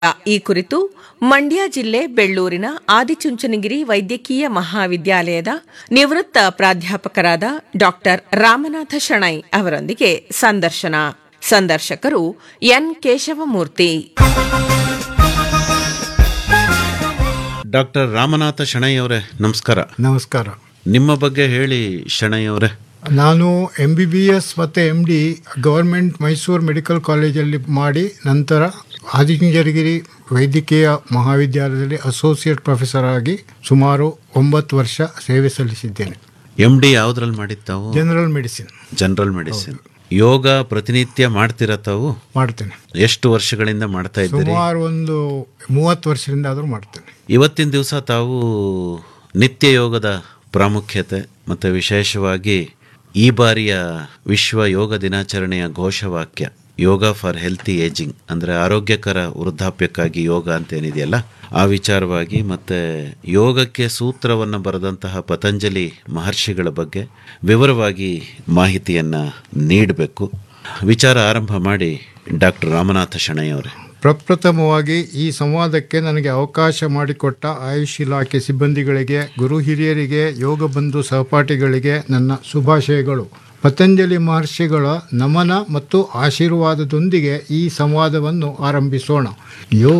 ಈ ಕುರಿತು ಮಂಡ್ಯ ಜಿಲ್ಲೆ ಬೆಳ್ಳೂರಿನ ಆದಿಚುಂಚನಗಿರಿ ವೈದ್ಯಕೀಯ ಮಹಾವಿದ್ಯಾಲಯದ ನಿವೃತ್ತ ಪ್ರಾಧ್ಯಾಪಕರಾದ ಡಾಕ್ಟರ್ ರಾಮನಾಥ ಶಣೈ ಅವರೊಂದಿಗೆ ಸಂದರ್ಶನ ಸಂದರ್ಶಕರು ಎನ್ ಕೇಶವಮೂರ್ತಿ ಡಾಕ್ಟರ್ ರಾಮನಾಥ ಶಣೈ ಅವರೇ ನಮಸ್ಕಾರ ನಮಸ್ಕಾರ ನಿಮ್ಮ ಬಗ್ಗೆ ಹೇಳಿ ಶಣೈ ಅವರೇ ನಾನು ಎಂ ಬಿ ಬಿ ಎಸ್ ಮತ್ತು M D government Mysuru medical ಕಾಲೇಜಲ್ಲಿ ಮಾಡಿ ನಂತರ ಆದಿಚುಂಚನಗಿರಿ ವೈದ್ಯಕೀಯ ಮಹಾವಿದ್ಯಾಲಯದಲ್ಲಿ ಅಸೋಸಿಯೇಟ್ ಪ್ರೊಫೆಸರ್ ಆಗಿ ಸುಮಾರು ಒಂಬತ್ತು ವರ್ಷ ಸೇವೆ ಸಲ್ಲಿಸಿದ್ದೇನೆ ಎಂ ಡಿ ಯಾವ್ದ್ರಲ್ಲಿ ಮಾಡಿದ್ ತಾವು general medicine general medicine yoga ಪ್ರತಿನಿತ್ಯ ಮಾಡ್ತೀರಾ ತಾವು ಮಾಡ್ತೇನೆ ಎಷ್ಟು ವರ್ಷಗಳಿಂದ ಮಾಡ್ತಾ ಇದ್ದೀರಿ ಸುಮಾರು ಒಂದು ಮೂವತ್ತು ವರ್ಷದಿಂದ ಆದರೂ ಮಾಡ್ತೇನೆ ಇವತ್ತಿನ ದಿವಸ ತಾವು ನಿತ್ಯ ಯೋಗದ ಪ್ರಾಮುಖ್ಯತೆ ಮತ್ತು ವಿಶೇಷವಾಗಿ ಈ ಬಾರಿಯ ವಿಶ್ವ ಯೋಗ ದಿನಾಚರಣೆಯ ಘೋಷವಾಕ್ಯ ಯೋಗ ಫಾರ್ ಹೆಲ್ತಿ ಏಜಿಂಗ್ ಅಂದರೆ ಆರೋಗ್ಯಕರ ವೃದ್ಧಾಪ್ಯಕ್ಕಾಗಿ ಯೋಗ ಅಂತ ಏನಿದೆಯಲ್ಲ ಆ ವಿಚಾರವಾಗಿ ಮತ್ತು ಯೋಗಕ್ಕೆ ಸೂತ್ರವನ್ನು ಬರೆದಂತಹ ಪತಂಜಲಿ ಮಹರ್ಷಿಗಳ ಬಗ್ಗೆ ವಿವರವಾಗಿ ಮಾಹಿತಿಯನ್ನು ನೀಡಬೇಕು ವಿಚಾರ ಆರಂಭ ಮಾಡಿ ಡಾಕ್ಟರ್ ರಾಮನಾಥ ಶಣೈ ಅವರೇ ಪ್ರಪ್ರಥಮವಾಗಿ ಈ ಸಂವಾದಕ್ಕೆ ನನಗೆ ಅವಕಾಶ ಮಾಡಿಕೊಟ್ಟ ಆಯುಷ್ ಇಲಾಖೆ ಸಿಬ್ಬಂದಿಗಳಿಗೆ ಗುರು ಹಿರಿಯರಿಗೆ ಯೋಗ ಬಂಧು ಸಹಪಾಠಿಗಳಿಗೆ ನನ್ನ ಶುಭಾಶಯಗಳು ಪತಂಜಲಿ ಮಹರ್ಷಿಗಳ ನಮನ ಮತ್ತು ಆಶೀರ್ವಾದದೊಂದಿಗೆ ಈ ಸಂವಾದವನ್ನು ಆರಂಭಿಸೋಣ ಯೋಗ